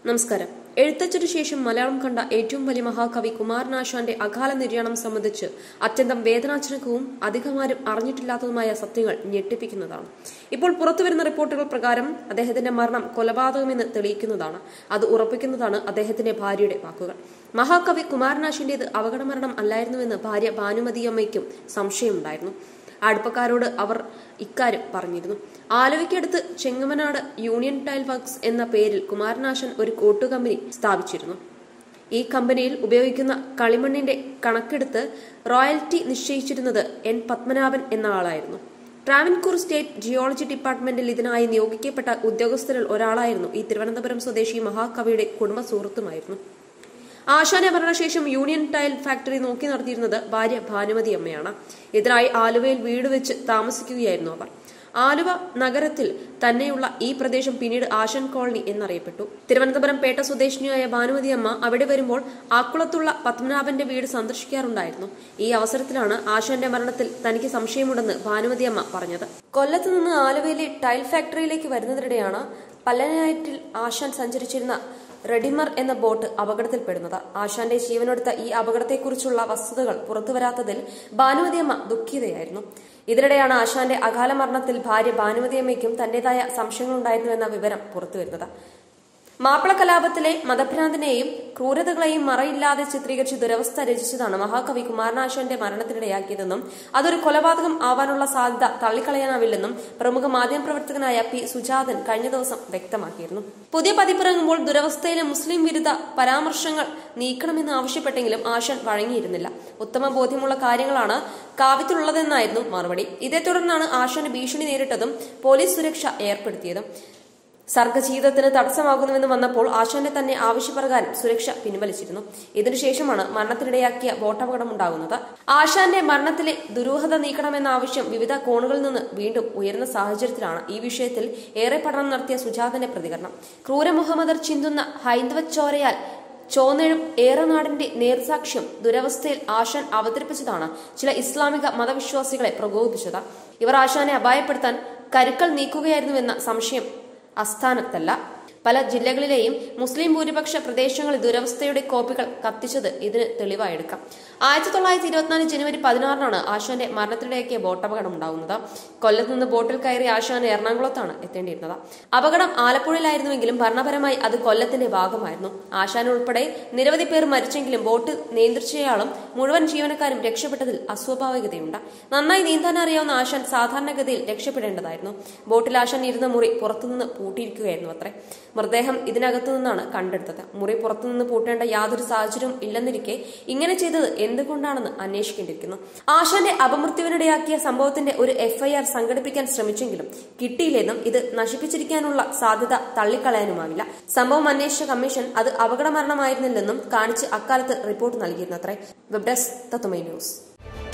നമസ്കാരം എഴുത്തച്ഛനു ശേഷം മലയാളം കണ്ട ഏറ്റവും വലിയ മഹാകവി കുമാരനാശാന്റെ അകാല നിര്യാണം സംബന്ധിച്ച് അത്യന്തം വേദനാജനകവും അധികമാരും അറിഞ്ഞിട്ടില്ലാത്തതുമായ സത്യങ്ങൾ ഞെട്ടിപ്പിക്കുന്നതാണ് ഇപ്പോൾ പുറത്തുവരുന്ന റിപ്പോർട്ടുകൾ പ്രകാരം അദ്ദേഹത്തിന്റെ മരണം കൊലപാതകമെന്ന് തെളിയിക്കുന്നതാണ് അത് ഉറപ്പിക്കുന്നതാണ് അദ്ദേഹത്തിന്റെ ഭാര്യയുടെ വാക്കുകൾ മഹാകവി കുമാരനാശിന്റേത് അപകടമരണം അല്ലായിരുന്നുവെന്ന് ഭാര്യ ഭാനുമതിയമ്മയ്ക്കും സംശയമുണ്ടായിരുന്നു അടുപ്പക്കാരോട് അവർ ഇക്കാര്യം പറഞ്ഞിരുന്നു ആലുവയ്ക്കടുത്ത് ചെങ്ങമനാട് യൂണിയൻ ടൈൽ വർക്ക്സ് എന്ന പേരിൽ കുമാരനാശൻ ഒരു കോട്ടു കമ്പനി സ്ഥാപിച്ചിരുന്നു ഈ കമ്പനിയിൽ ഉപയോഗിക്കുന്ന കളിമണ്ണിന്റെ കണക്കെടുത്ത് റോയൽറ്റി നിശ്ചയിച്ചിരുന്നത് എൻ പത്മനാഭൻ എന്ന ആളായിരുന്നു ട്രാവൻകൂർ സ്റ്റേറ്റ് ജിയോളജി ഡിപ്പാർട്ട്മെന്റിൽ ഇതിനായി നിയോഗിക്കപ്പെട്ട ഉദ്യോഗസ്ഥരിൽ ഒരാളായിരുന്നു ഈ തിരുവനന്തപുരം സ്വദേശി മഹാകവിയുടെ കുടുംബ സുഹൃത്തുമായിരുന്നു ആശാന്റെ മരണശേഷം യൂണിയൻ ടൈൽ ഫാക്ടറി നോക്കി നടത്തിയിരുന്നത് ഭാര്യ ഭാനുമതി അമ്മയാണ് ഇതിനായി ആലുവയിൽ വീട് വെച്ച് താമസിക്കുകയായിരുന്നു അവർ ആലുവ നഗരത്തിൽ തന്നെയുള്ള ഈ പ്രദേശം പിന്നീട് ആശാൻ കോളനി എന്നറിയപ്പെട്ടു തിരുവനന്തപുരം പേട്ട സ്വദേശിനിയായ ഭാനുമതി അമ്മ അവിടെ വരുമ്പോൾ ആക്കുളത്തുള്ള പത്മനാഭന്റെ വീട് സന്ദർശിക്കാറുണ്ടായിരുന്നു ഈ അവസരത്തിലാണ് ആശാന്റെ മരണത്തിൽ തനിക്ക് സംശയമുണ്ടെന്ന് ഭാനുമതി അമ്മ പറഞ്ഞത് കൊല്ലത്ത് നിന്ന് ആലുവയിലെ ടൈൽ ഫാക്ടറിയിലേക്ക് വരുന്നതിനിടെയാണ് പല്ലനായിട്ടിൽ ആശാൻ സഞ്ചരിച്ചിരുന്ന റെഡിമർ എന്ന ബോട്ട് അപകടത്തിൽപ്പെടുന്നത് ആശാന്റെ ജീവനെടുത്ത ഈ അപകടത്തെക്കുറിച്ചുള്ള വസ്തുതകൾ പുറത്തുവരാത്തതിൽ ഭാനുമതിയമ്മ ദുഃഖിതയായിരുന്നു ഇതിനിടെയാണ് ആശാന്റെ അകാല മരണത്തിൽ ഭാര്യ ഭാനുമതിയമ്മയ്ക്കും തന്റേതായ സംശയങ്ങളുണ്ടായിരുന്നുവെന്ന വിവരം പുറത്തുവരുന്നത് മാപ്പിള കലാപത്തിലെ മതഭ്രാന്തിനെയും ക്രൂരതകളെയും മറയില്ലാതെ ചിത്രീകരിച്ച് ദുരവസ്ഥ രചിച്ചതാണ് മഹാകവി കുമാരനാശാന്റെ മരണത്തിനിടയാക്കിയതെന്നും അതൊരു കൊലപാതകം ആവാനുള്ള സാധ്യത തള്ളിക്കളയാനാവില്ലെന്നും പ്രമുഖ മാധ്യമപ്രവർത്തകനായ പി സുജാതൻ കഴിഞ്ഞ ദിവസം വ്യക്തമാക്കിയിരുന്നു പുതിയ പതിപ്പിറങ്ങുമ്പോൾ ദുരവസ്ഥയിലെ മുസ്ലിം വിരുദ്ധ പരാമർശങ്ങൾ നീക്കണമെന്ന് ആവശ്യപ്പെട്ടെങ്കിലും ആശാൻ വഴങ്ങിയിരുന്നില്ല ഉത്തമ ബോധ്യമുള്ള കാര്യങ്ങളാണ് കാവ്യത്തിലുള്ളതെന്നായിരുന്നു മറുപടി ഇതേ തുടർന്നാണ് ആശാന് ഭീഷണി നേരിട്ടതും പോലീസ് സുരക്ഷ ഏർപ്പെടുത്തിയതും സർഗജീവിതത്തിന് തടസ്സമാകുന്നുവെന്ന് വന്നപ്പോൾ ആശാന്റെ തന്നെ ആവശ്യപ്രകാരം സുരക്ഷ പിൻവലിച്ചിരുന്നു ഇതിനുശേഷമാണ് മരണത്തിനിടയാക്കിയ ബോട്ടപകടമുണ്ടാകുന്നത് ആശാന്റെ മരണത്തിലെ ദുരൂഹത നീക്കണമെന്ന ആവശ്യം വിവിധ കോണുകളിൽ നിന്ന് വീണ്ടും ഉയർന്ന സാഹചര്യത്തിലാണ് ഈ വിഷയത്തിൽ ഏറെ പഠനം നടത്തിയ സുജാതന്റെ പ്രതികരണം ക്രൂര മുഹമ്മദർ ചിന്തുന്ന ഹൈന്ദവ ചോരയാൽ ചോന്നെഴും ഏറനാടിന്റെ നേർസാക്ഷ്യം ദുരവസ്ഥയിൽ ആശാൻ അവതരിപ്പിച്ചതാണ് ചില ഇസ്ലാമിക മതവിശ്വാസികളെ പ്രകോപിപ്പിച്ചത് ഇവർ ആശാനെ അപായപ്പെടുത്താൻ കരുക്കൾ നീക്കുകയായിരുന്നുവെന്ന സംശയം അസ്ഥാനത്തല്ല പല ജില്ലകളിലെയും മുസ്ലിം ഭൂരിപക്ഷ പ്രദേശങ്ങളിൽ ദുരവസ്ഥയുടെ കോപ്പികൾ കത്തിച്ചത് ഇതിന് തെളിവായെടുക്കാം ആയിരത്തി തൊള്ളായിരത്തി ഇരുപത്തിനാല് ജനുവരി പതിനാറിനാണ് ആശാന്റെ മരണത്തിനിടയാക്കിയ ബോട്ടപകടം ഉണ്ടാകുന്നത് കൊല്ലത്ത് നിന്ന് ബോട്ടിൽ കയറി ആശാൻ എറണാകുളത്താണ് എത്തേണ്ടിയിരുന്നത് അപകടം ആലപ്പുഴയിലായിരുന്നുവെങ്കിലും ഭരണപരമായി അത് കൊല്ലത്തിന്റെ ഭാഗമായിരുന്നു ആശാൻ ഉൾപ്പെടെ നിരവധി പേർ മരിച്ചെങ്കിലും ബോട്ട് നിയന്ത്രിച്ചയാളും മുഴുവൻ ജീവനക്കാരും രക്ഷപ്പെട്ടതിൽ അസ്വാഭാവികതയുണ്ട് നന്നായി നീന്താൻ അറിയാവുന്ന ആശാൻ സാധാരണഗതിയിൽ രക്ഷപ്പെടേണ്ടതായിരുന്നു ബോട്ടിൽ ആശാൻ ഇരുന്ന മുറി പുറത്തുനിന്ന് പൂട്ടിയിരിക്കുകയായിരുന്നു അത്രേ മൃതദേഹം ഇതിനകത്തു നിന്നാണ് കണ്ടെടുത്തത് മുറി പുറത്തുനിന്ന് പൂട്ടേണ്ട യാതൊരു സാഹചര്യവും ഇല്ലെന്നിരിക്കെ ഇങ്ങനെ ചെയ്തത് എന്തുകൊണ്ടാണെന്ന് അന്വേഷിക്കേണ്ടിയിരിക്കുന്നു ആശാന്റെ അപമൃത്യുവിനിടയാക്കിയ സംഭവത്തിന്റെ ഒരു എഫ്ഐആർ സംഘടിപ്പിക്കാൻ ശ്രമിച്ചെങ്കിലും കിട്ടിയില്ലെന്നും ഇത് നശിപ്പിച്ചിരിക്കാനുള്ള സാധ്യത തള്ളിക്കളയാനുമാവില്ല സംഭവം അന്വേഷിച്ച കമ്മീഷൻ അത് അപകട മരണമായിരുന്നില്ലെന്നും കാണിച്ച് അക്കാലത്ത് റിപ്പോർട്ട് നൽകിയിരുന്നത്രേ വെബ് ഡെസ്ക് തത്തുമൈ ന്യൂസ്